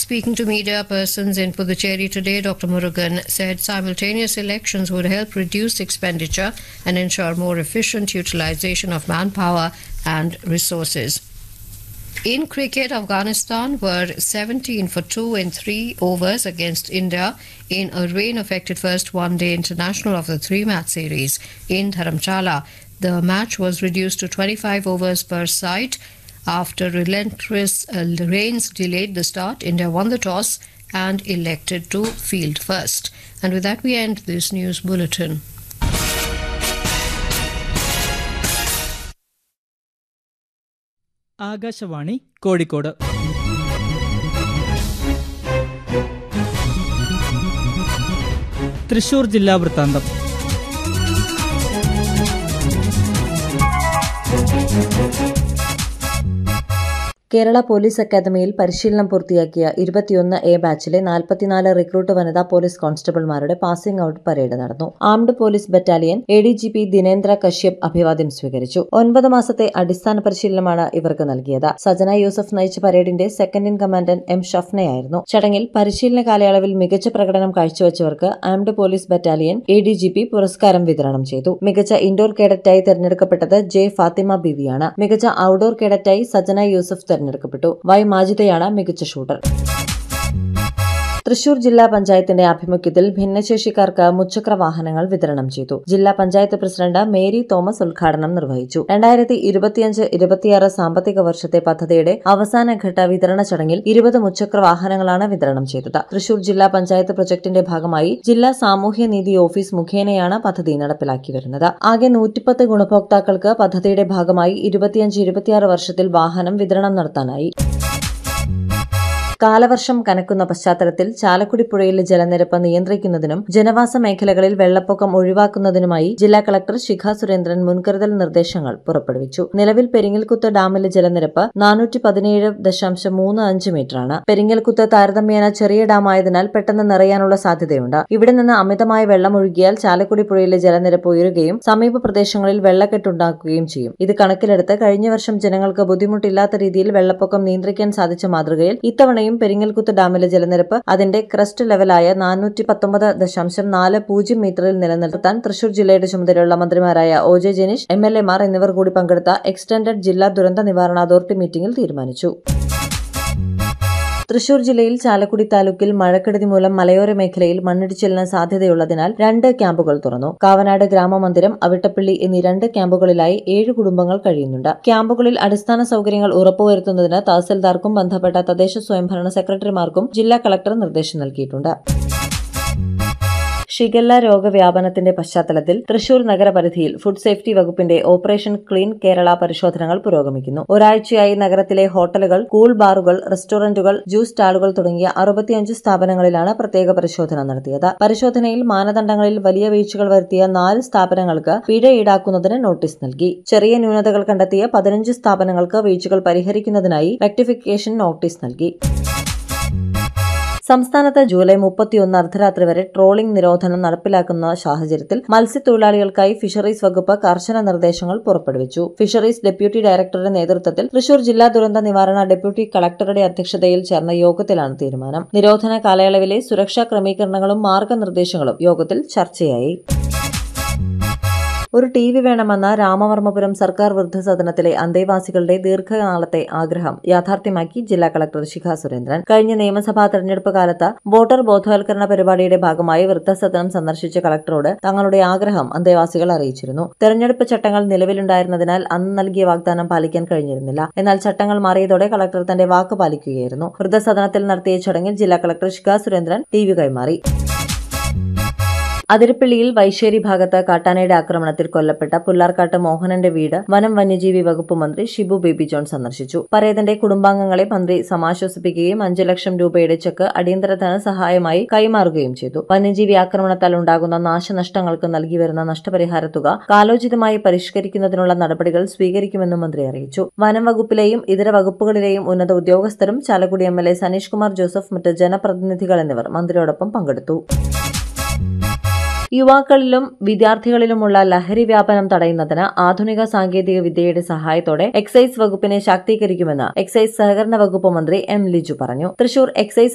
Speaking to media persons in Puducherry today, Dr. Murugan said simultaneous elections would help reduce expenditure and ensure more efficient utilization of manpower and resources. In cricket, Afghanistan were 17 for 2 in 3 overs against India in a rain affected first one day international of the three match series in Dharamchala. The match was reduced to 25 overs per side. After relentless uh, rains delayed the start, India won the toss and elected to field first. And with that, we end this news bulletin. Akashvani Kozhikode Thrissur ജില്ലാ വൃത്താന്തം Kerala police അക്കാദമിയിൽ പരിശീലനം പൂർത്തിയാക്കിയ ഇരുപത്തിയൊന്ന് A ബാച്ചിലെ നാൽപ്പത്തിനാല് recruit വനിതാ police കോൺസ്റ്റബിൾമാരുടെ passing out parade നടന്നു armed police battalion A D G P Dinendra Kashyap അഭിവാദ്യം സ്വീകരിച്ചു ഒൻപത് മാസത്തെ അടിസ്ഥാന പരിശീലനമാണ് ഇവർക്ക് നൽകിയത് സജന യൂസഫ് നയിച്ച പരേഡിന്റെ സെക്കൻഡ് ഇൻ കമാൻഡന്റ് എം ഷഫ്നയായിരുന്നു ചടങ്ങിൽ പരിശീലന കാലയളവിൽ മികച്ച പ്രകടനം കാഴ്ചവെച്ചവർക്ക് armed police battalion A D G P പുരസ്കാരം വിതരണം ചെയ്തു മികച്ച ഇൻഡോർ കേഡറ്റായി തെരഞ്ഞെടുക്കപ്പെട്ടത് ജെ ഫാത്തിമ ബിവിയാണ് മികച്ച ഔട്ട്ഡോർ കേഡറ്റായി സജന യൂസഫ് തെരഞ്ഞെടുക്കപ്പെട്ടു വൈ മാജിദയാണ് മികച്ച ഷൂട്ടർ തൃശൂർ ജില്ലാ പഞ്ചായത്തിന്റെ ആഭിമുഖ്യത്തിൽ ഭിന്നശേഷിക്കാർക്ക് മുച്ചക്ര വാഹനങ്ങൾ വിതരണം ചെയ്തു ജില്ലാ പഞ്ചായത്ത് പ്രസിഡന്റ് മേരി തോമസ് ഉദ്ഘാടനം നിർവഹിച്ചു രണ്ടായിരത്തി ഇരുപത്തിയഞ്ച് ഇരുപത്തിയാറ് സാമ്പത്തിക വർഷത്തെ പദ്ധതിയുടെ അവസാനഘട്ട വിതരണ ചടങ്ങിൽ ഇരുപത് മുച്ചക്ര വാഹനങ്ങളാണ് വിതരണം ചെയ്തത് തൃശൂർ ജില്ലാ പഞ്ചായത്ത് പ്രൊജക്ടിന്റെ ഭാഗമായി ജില്ലാ സാമൂഹ്യനീതി ഓഫീസ് മുഖേനയാണ് പദ്ധതി നടപ്പിലാക്കി വരുന്നത് ആകെ നൂറ്റിപ്പത്ത് ഗുണഭോക്താക്കൾക്ക് പദ്ധതിയുടെ ഭാഗമായി ഇരുപത്തിയഞ്ച് ഇരുപത്തിയാറ് വർഷത്തിൽ വാഹനം വിതരണം നടത്താനായി കാലവർഷം കനക്കുന്ന പശ്ചാത്തലത്തിൽ ചാലക്കുടി പുഴയിലെ ജലനിരപ്പ് നിയന്ത്രിക്കുന്നതിനും ജനവാസ മേഖലകളിൽ വെള്ളപ്പൊക്കം ഒഴിവാക്കുന്നതിനുമായി ജില്ലാ കളക്ടർ ശിഖ സുരേന്ദ്രൻ മുൻകരുതൽ നിർദ്ദേശങ്ങൾ പുറപ്പെടുവിച്ചു നിലവിൽ പെരിങ്ങൽകുത്ത് ഡാമിലെ ജലനിരപ്പ് നാനൂറ്റി പതിനേഴ് ദശാംശം മൂന്ന് അഞ്ച് മീറ്ററാണ് പെരിങ്ങൽകുത്ത് താരതമ്യേന ചെറിയ ഡാമായതിനാൽ പെട്ടെന്ന് നിറയാനുള്ള സാധ്യതയുണ്ട് ഇവിടെ നിന്ന് അമിതമായ വെള്ളം ഒഴുകിയാൽ ചാലക്കുടി പുഴയിലെ ജലനിരപ്പ് ഉയരുകയും സമീപ പ്രദേശങ്ങളിൽ വെള്ളക്കെട്ടുണ്ടാക്കുകയും ചെയ്യും ഇത് കണക്കിലെടുത്ത് കഴിഞ്ഞ വർഷം ജനങ്ങൾക്ക് ബുദ്ധിമുട്ടില്ലാത്ത രീതിയിൽ വെള്ളപ്പൊക്കം നിയന്ത്രിക്കാൻ സാധിച്ച മാതൃകയിൽ ഇത്തവണയും ഇത്തവണയും പെരിങ്ങൽകുത്ത് ഡാമിലെ ജലനിരപ്പ് അതിന്റെ ക്രസ്റ്റ് ലെവലായ നാനൂറ്റി പത്തൊമ്പത് ദശാംശം നാല് പൂജ്യം മീറ്ററിൽ നിലനിർത്താൻ തൃശൂർ ജില്ലയുടെ ചുമതലയുള്ള മന്ത്രിമാരായ O J Janeesh M L എമാർ എന്നിവർ കൂടി പങ്കെടുത്ത എക്സ്റ്റൻഡഡ് ജില്ലാ ദുരന്ത നിവാരണ അതോറിറ്റി മീറ്റിംഗിൽ തീരുമാനിച്ചു തൃശൂർ ജില്ലയിൽ ചാലക്കുടി താലൂക്കിൽ മഴക്കെടുതി മൂലം മലയോര മേഖലയിൽ മണ്ണിടിച്ചിലിന് സാധ്യതയുള്ളതിനാൽ രണ്ട് ക്യാമ്പുകൾ തുറന്നു കാവനാട് ഗ്രാമമന്ദിരം അവിട്ടപ്പള്ളി എന്നീ രണ്ട് ക്യാമ്പുകളിലായി ഏഴ് കുടുംബങ്ങൾ കഴിയുന്നുണ്ട് ക്യാമ്പുകളിൽ അടിസ്ഥാന സൌകര്യങ്ങൾ ഉറപ്പുവരുത്തുന്നതിന് തഹസിൽദാർക്കും ബന്ധപ്പെട്ട തദ്ദേശ സ്വയംഭരണ സെക്രട്ടറിമാർക്കും ജില്ലാ കളക്ടർ നിർദ്ദേശം നൽകിയിട്ടുണ്ട് ഷിഗല്ല രോഗവ്യാപനത്തിന്റെ പശ്ചാത്തലത്തിൽ തൃശൂർ നഗരപരിധിയിൽ ഫുഡ് സേഫ്റ്റി വകുപ്പിന്റെ ഓപ്പറേഷൻ ക്ലീൻ കേരള പരിശോധനകൾ പുരോഗമിക്കുന്നു ഒരാഴ്ചയായി നഗരത്തിലെ ഹോട്ടലുകൾ കൂൾ ബാറുകൾ റെസ്റ്റോറന്റുകൾ ജ്യൂസ് സ്റ്റാളുകൾ തുടങ്ങിയ അറുപത്തിയഞ്ച് സ്ഥാപനങ്ങളിലാണ് പ്രത്യേക പരിശോധന നടത്തിയത് പരിശോധനയിൽ മാനദണ്ഡങ്ങളിൽ വലിയ വീഴ്ചകൾ വരുത്തിയ നാല് സ്ഥാപനങ്ങൾക്ക് പിഴ ഈടാക്കുന്നതിന് നോട്ടീസ് നൽകി ചെറിയ ന്യൂനതകൾ കണ്ടെത്തിയ പതിനഞ്ച് സ്ഥാപനങ്ങൾക്ക് വീഴ്ചകൾ പരിഹരിക്കുന്നതിനായി റെക്ടിഫിക്കേഷൻ നോട്ടീസ് നൽകി സംസ്ഥാനത്ത് ജൂലൈ മുപ്പത്തിയൊന്ന് അർദ്ധരാത്രി വരെ ട്രോളിംഗ് നിരോധനം നടപ്പിലാക്കുന്ന സാഹചര്യത്തിൽ മത്സ്യത്തൊഴിലാളികൾക്കായി ഫിഷറീസ് വകുപ്പ് കർശന നിർദ്ദേശങ്ങൾ പുറപ്പെടുവിച്ചു ഫിഷറീസ് ഡെപ്യൂട്ടി ഡയറക്ടറുടെ നേതൃത്വത്തിൽ തൃശൂർ ജില്ലാ ദുരന്ത നിവാരണ ഡെപ്യൂട്ടി കളക്ടറുടെ അധ്യക്ഷതയിൽ ചേർന്ന യോഗത്തിലാണ് തീരുമാനം നിരോധന കാലയളവിലെ സുരക്ഷാ ക്രമീകരണങ്ങളും മാർഗനിർദ്ദേശങ്ങളും യോഗത്തിൽ ചർച്ചയായി ഒരു ടി വി വേണമെന്ന രാമവർമ്മപുരം സർക്കാർ വൃദ്ധസദനത്തിലെ അന്തേവാസികളുടെ ദീർഘനാളത്തെ ആഗ്രഹം യാഥാർത്ഥ്യമാക്കി ജില്ലാ കളക്ടർ ശിഖ സുരേന്ദ്രൻ കഴിഞ്ഞ നിയമസഭാ തെരഞ്ഞെടുപ്പ് കാലത്ത് വോട്ടർ ബോധവൽക്കരണ പരിപാടിയുടെ ഭാഗമായി വൃദ്ധസദനം സന്ദർശിച്ച കളക്ടറോട് തങ്ങളുടെ ആഗ്രഹം അന്തേവാസികൾ അറിയിച്ചിരുന്നു തെരഞ്ഞെടുപ്പ് ചട്ടങ്ങൾ നിലവിലുണ്ടായിരുന്നതിനാൽ അന്ന് നൽകിയ വാഗ്ദാനം പാലിക്കാൻ കഴിഞ്ഞിരുന്നില്ല എന്നാൽ ചട്ടങ്ങൾ മാറിയതോടെ കളക്ടർ തന്റെ വാക്ക് പാലിക്കുകയായിരുന്നു വൃദ്ധസദനത്തിൽ നടത്തിയ ചടങ്ങിൽ ജില്ലാ collector Shikha Surendran T V കൈമാറി അതിരപ്പള്ളിയിൽ വൈശ്ശേരി ഭാഗത്ത് കാട്ടാനയുടെ ആക്രമണത്തിൽ കൊല്ലപ്പെട്ട പുല്ലാർക്കാട്ട് മോഹനന്റെ വീട് വനം വന്യജീവി വകുപ്പ് മന്ത്രി ഷിബു ബേബി ജോൺ സന്ദർശിച്ചു പരേതന്റെ കുടുംബാംഗങ്ങളെ മന്ത്രി സമാശ്വസിപ്പിക്കുകയും അഞ്ചു ലക്ഷം രൂപയുടെ ചെക്ക് അടിയന്തര ധനസഹായമായി കൈമാറുകയും ചെയ്തു വന്യജീവി ആക്രമണത്താൽ ഉണ്ടാകുന്ന നാശനഷ്ടങ്ങൾക്ക് നൽകി വരുന്ന നഷ്ടപരിഹാര തുക കാലോചിതമായി പരിഷ്കരിക്കുന്നതിനുള്ള നടപടികൾ സ്വീകരിക്കുമെന്നും മന്ത്രി അറിയിച്ചു വനം വകുപ്പിലെയും ഇതര വകുപ്പുകളിലെയും ഉന്നത ഉദ്യോഗസ്ഥരും Chalakudy M L A Saneesh Kumar Joseph മറ്റ് ജനപ്രതിനിധികൾ എന്നിവർ മന്ത്രിയോടൊപ്പം പങ്കെടുത്തു യുവാക്കളിലും വിദ്യാർത്ഥികളിലുമുള്ള ലഹരി വ്യാപനം തടയുന്നതിന് ആധുനിക സാങ്കേതിക വിദ്യയുടെ സഹായത്തോടെ എക്സൈസ് വകുപ്പിനെ ശാക്തീകരിക്കുമെന്ന് എക്സൈസ് സഹകരണ വകുപ്പ് മന്ത്രി എം ലിജു പറഞ്ഞു തൃശൂർ എക്സൈസ്